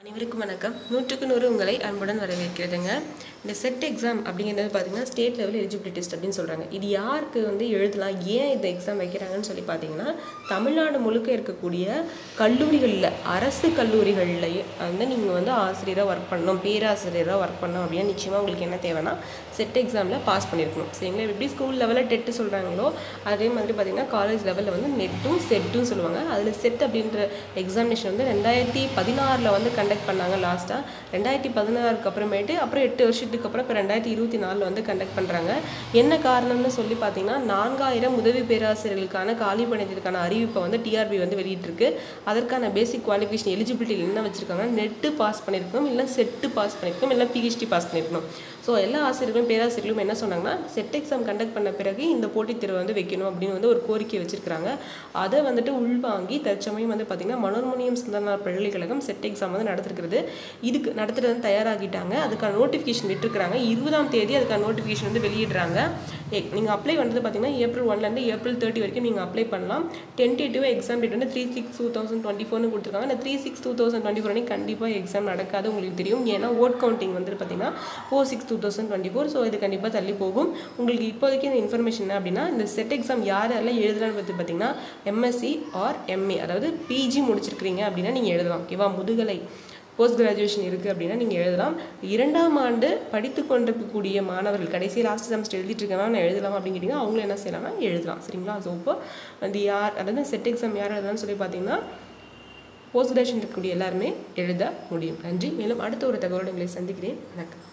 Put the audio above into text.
அனைவருக்கும் வணக்கம் நூற்றுக்கு நூறு உங்களை அன்புடன் வரவேற்கிறதுங்க இந்த செட் எக்ஸாம் அப்படிங்கிறது பார்த்தீங்கன்னா ஸ்டேட் லெவல் எலிஜிபிலிட்டி டெஸ்ட் அப்படின்னு சொல்கிறாங்க இது யாருக்கு வந்து எழுதலாம் ஏன் இந்த எக்ஸாம் வைக்கிறாங்கன்னு சொல்லி பார்த்தீங்கன்னா தமிழ்நாடு முழுக்க இருக்கக்கூடிய கல்லூரிகளில் அரசு கல்லூரிகளில் வந்து நீங்கள் வந்து ஆசிரியராக ஒர்க் பண்ணணும் பேராசிரியராக ஒர்க் பண்ணணும் அப்படின்னா நிச்சயமாக உங்களுக்கு என்ன தேவைன்னா செட் எக்ஸாமில் பாஸ் பண்ணியிருக்கணும் சரிங்களா எப்படி ஸ்கூல் லெவலில் டெட்டு சொல்கிறாங்களோ அதே மாதிரி பார்த்தீங்கன்னா காலேஜ் லெவலில் வந்து நெட்டும் செட்டும் சொல்லுவாங்க அதில் செட் அப்படின்ற எக்ஸாமினேஷன் வந்து ரெண்டாயிரத்தி பதினாறில் வந்து கண்டக்ட் பண்ணாங்க லாஸ்ட்டாக ரெண்டாயிரத்தி பதினாறுக்கு அப்புறமேட்டு அப்புறம் எட்டு வருஷத்துக்கு அப்புறம் இப்போ ரெண்டாயிரத்தி இருபத்தி நாலில் வந்து கண்டக்ட் பண்ணுறாங்க என்ன காரணம்னு சொல்லி பார்த்தீங்கன்னா நான்காயிரம் உதவி பேராசிரியர்களுக்கான காலி பணியத்திற்கான அறிவிப்பை வந்து டிஆர்பி வந்து வெளியிட்டிருக்கு அதற்கான பேசிக் குவாலிஃபிகேஷன் எலிஜிபிலிட்டி என்ன வச்சுருக்காங்க நெட்டு பாஸ் பண்ணியிருக்கணும் இல்லை செட்டு பாஸ் பண்ணியிருக்கணும் இல்லை பிஹெச்டி பாஸ் பண்ணியிருக்கணும் ஸோ எல்லா ஆசிரியர்களும் பேராசிரியர்களும் என்ன சொன்னாங்கன்னா செட் எக்ஸாம் கண்டக்ட் பண்ண பிறகு இந்த போட்டித் தேர்வு வந்து வைக்கணும் அப்படின்னு வந்து ஒரு கோரிக்கை வச்சிருக்காங்க அதை வந்துட்டு உள்வாங்கி தற்சமயம் வந்து பார்த்திங்கன்னா மனோன்மணியம் சுந்தரனார் பல்கலைக்கழகம் செட் எக்ஸாம் வந்து நடத்திருக்கிறது இதுக்கு நடத்துறது வந்து தயாராகிட்டாங்க அதுக்கான நோட்டிஃபிகேஷன் விட்டுருக்காங்க இருபதாம் தேதி அதுக்கான நோட்டிஃபிகேஷன் வந்து வெளியிடுறாங்க நீங்கள் அப்ளை பண்ணுறது பார்த்தீங்கன்னா ஏப்ரல் ஒன்லேருந்து ஏப்ரல் தேர்ட்டி வரைக்கும் நீங்கள் அப்ளை பண்ணலாம் டென்டேட்டிவ் எக்ஸாம் டேட் வந்து three six two thousand twenty ஃபோர்னு கொடுத்துருக்காங்க அந்த three six two thousand twenty four கண்டிப்பாக எக்ஸாம் நடக்காது உங்களுக்கு தெரியும் ஏன்னா ஓட் கவுண்டிங் வந்து பார்த்தீங்கன்னா four six two thousand twenty four so இது கண்டிப்பாக தள்ளி போகும் உங்களுக்கு இப்போதைக்கு இந்த இன்ஃபர்மேஷன் என்ன அப்படின்னா இந்த செட் எக்ஸாம் யார் யாரெல்லாம் எழுதலாம்னு பற்றி பார்த்தீங்கன்னா எம்எஸ்சி ஆர் எம்ஏ அதாவது பிஜி முடிச்சிருக்கிறீங்க அப்படின்னா நீங்கள் எழுதலாம் ஓகேவா முதுகலை போஸ்ட் கிராஜுவேஷன் இருக்குது அப்படின்னா நீங்கள் எழுதலாம் இரண்டாம் ஆண்டு படித்து கொண்டிருக்கக்கூடிய மாணவர்கள் கடைசி லாஸ்ட் செமஸ்டர் எழுதிட்டு இருக்காங்க நான் எழுதலாம் அப்படின்னு கேட்டிங்கன்னா அவங்களும் என்ன செய்யலாம்னா எழுதலாம் சரிங்களா ஸோ இப்போ அந்த யார் அதாவது செட் எக்ஸாம் யார் எழுதலாம்னு சொல்லி பார்த்தீங்கன்னா போஸ்ட் கிராஜுவேஷன் இருக்கக்கூடிய எல்லாருமே எழுத முடியும் நன்றி மேலும் அடுத்த ஒரு தகவலோடு உங்களை சந்திக்கிறேன் வணக்கம்